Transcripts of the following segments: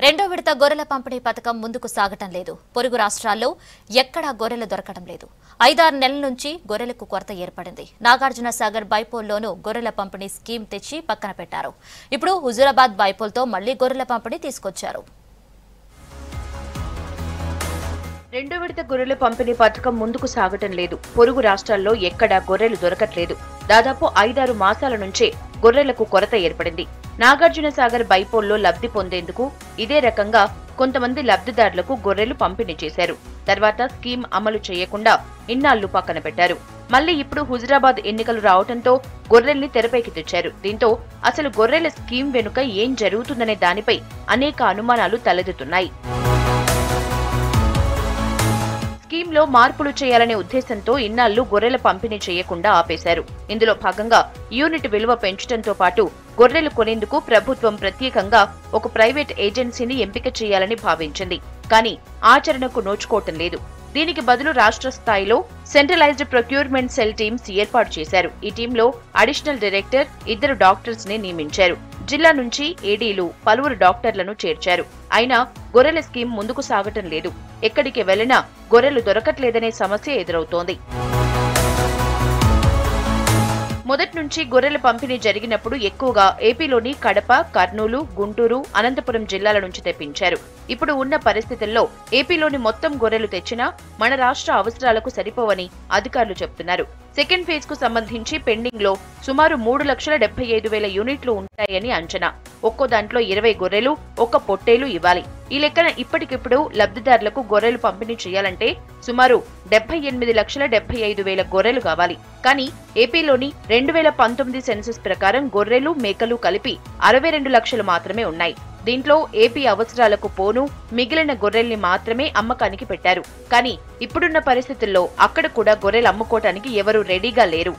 రెండో విడత గొర్రెల పంపిణీ పథకం ముందుకు సాగటం లేదు పొరుగు రాష్ట్రాల్లో ఎక్కడా గొర్రెలు దొరకడం లేదు ఐదారు నెలల నుంచి గొర్రెలకు కొరత ఏర్పడింది నాగార్జున సాగర్ బైపోల్లోనూ గొర్రెల పంపిణీ స్కీమ్ తెచ్చి పక్కన పెట్టారు ఇప్పుడు హుజూరాబాద్ బైపోల్తో మళ్లీ గొర్రెల పంపిణీ తీసుకొచ్చారు రెండో విడత గొర్రెల పంపిణీ పథకం ముందుకు సాగటం లేదు పొరుగు రాష్ట్రాల్లో ఎక్కడా గొర్రెలు దొరకట్లేదు దాదాపు ఐదారు మాసాల నుంచే గొర్రెలకు కొరత ఏర్పడింది నాగార్జున సాగర్ బైపోల్లో లబ్ధి పొందేందుకు ఇదే రకంగా కొంతమంది లబ్ధిదారులకు గొర్రెలు పంపిణీ చేశారు తర్వాత స్కీమ్ అమలు చేయకుండా ఇన్నాళ్లు పక్కన పెట్టారు మళ్లీ ఇప్పుడు హుజురాబాద్ ఎన్నికలు రావడంతో గొర్రెల్ని తెరపైకి తెచ్చారు దీంతో అసలు గొర్రెల స్కీమ్ వెనుక ఏం జరుగుతుందనే దానిపై అనేక అనుమానాలు తలెత్తుతున్నాయి స్కీమ్లో మార్పులు చేయాలనే ఉద్దేశంతో ఇన్నాళ్లు గొర్రెల పంపిణీ చేయకుండా ఆపేశారు ఇందులో భాగంగా యూనిట్ విలువ పెంచడంతో పాటు గొర్రెలు కొనేందుకు ప్రభుత్వం ప్రత్యేకంగా ఒక ప్రైవేట్ ఏజెన్సీని ఎంపిక చేయాలని భావించింది కానీ ఆచరణకు నోచుకోవటం లేదు దీనికి బదులు రాష్ట్ర స్థాయిలో సెంట్రలైజ్డ్ ప్రొక్యూర్మెంట్ సెల్ టీమ్స్ ఏర్పాటు చేశారు ఈ టీంలో అడిషనల్ డైరెక్టర్ ఇద్దరు డాక్టర్స్ ని నియమించారు జిల్లా నుంచి ఏడీలు పలువురు డాక్టర్లను చేర్చారు అయినా గొర్రెల స్కీమ్ ముందుకు సాగటం లేదు ఎక్కడికి వెళ్లినా గొర్రెలు దొరకట్లేదనే సమస్య ఎదురవుతోంది మొదటి నుంచి గొర్రెల పంపిణీ జరిగినప్పుడు ఎక్కువగా ఏపీలోని కడప కర్నూలు గుంటూరు అనంతపురం జిల్లాల నుంచి తెప్పించారు ఇప్పుడు ఉన్న పరిస్థితుల్లో ఏపీలోని మొత్తం గొర్రెలు తెచ్చినా మన రాష్ట్ర అవసరాలకు సరిపోవని అధికారులు చెబుతున్నారు సెకండ్ ఫేజ్ కు సంబంధించి పెండింగ్ లో సుమారు మూడు లక్షల డెబ్బై ఐదు వేల యూనిట్లు ఉంటాయని అంచనా ఒక్కో దాంట్లో ఇరవై గొర్రెలు ఒక్క పొట్టేలు ఇవ్వాలి ఈ లెక్కన ఇప్పటికిప్పుడు లబ్ధిదారులకు గొర్రెలు పంపిణీ చేయాలంటే సుమారు డెబ్బై ఎనిమిది లక్షల డెబ్బై ఐదు వేల గొర్రెలు కావాలి కానీ ఏపీలోని రెండు వేల పంతొమ్మిది సెన్సస్ ప్రకారం గొర్రెలు మేకలు కలిపి అరవై రెండు లక్షలు మాత్రమే ఉన్నాయి దీంట్లో ఏపీ అవసరాలకు పోను మిగిలిన గొర్రెల్ని మాత్రమే అమ్మకానికి పెట్టారు కానీ ఇప్పుడున్న పరిస్థితుల్లో అక్కడ కూడా గొర్రెలు అమ్ముకోవటానికి ఎవరూ రెడీగా లేరు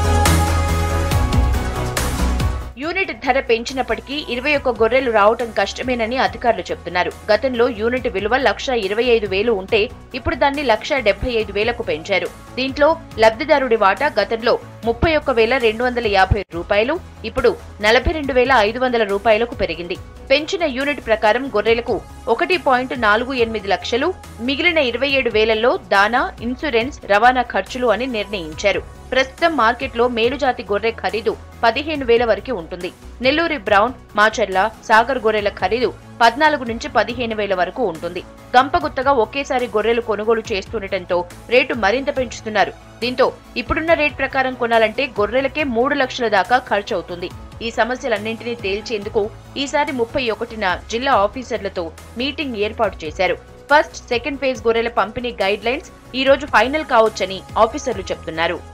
యూనిట్ ధర పెంచినప్పటికీ ఇరవై ఒక్క గొర్రెలు రావటం కష్టమేనని అధికారులు చెబుతున్నారు గతంలో యూనిట్ విలువ లక్ష ఇరవై ఐదు వేలు ఉంటే ఇప్పుడు దాన్ని లక్ష డెబ్బై ఐదు వేలకు పెంచారు దీంట్లో లబ్ధిదారుడి వాటా గతంలో ముప్పై ఒక్క వేల రెండు వందల యాభై రూపాయలు ఇప్పుడు నలభై రెండు వేల ఐదు వందల రూపాయలకు పెరిగింది పెంచిన యూనిట్ ప్రకారం గొర్రెలకు ఒకటి పాయింట్ నాలుగు ఎనిమిది లక్షలు మిగిలిన ఇరవై ఏడు వేలలో దానా ఇన్సూరెన్స్ రవాణా ఖర్చులు అని నిర్ణయించారు ప్రస్తుతం మార్కెట్లో మేలుజాతి గొర్రె ఖరీదు పదిహేను వేల వరకు ఉంటుంది నెల్లూరి బ్రౌన్ మాచర్ల సాగర్ గొర్రెల ఖరీదు పద్నాలుగు నుంచి పదిహేను వేల వరకు ఉంటుంది గంపగుత్తగా ఒకేసారి గొర్రెలు కొనుగోలు చేస్తుండటంతో రేటు మరింత పెంచుతున్నారు దీంతో ఇప్పుడున్న రేట్ ప్రకారం కొనాలంటే గొర్రెలకే మూడు లక్షల దాకా ఖర్చు అవుతుంది ఈ సమస్యలన్నింటినీ తేల్చేందుకు ఈసారి ముప్పై ఒకటిన జిల్లా ఆఫీసర్లతో మీటింగ్ ఏర్పాటు చేశారు ఫస్ట్ సెకండ్ ఫేజ్ గొర్రెల పంపిణీ గైడ్ లైన్స్ ఈ రోజు ఫైనల్ కావచ్చని ఆఫీసర్లు చెబుతున్నారు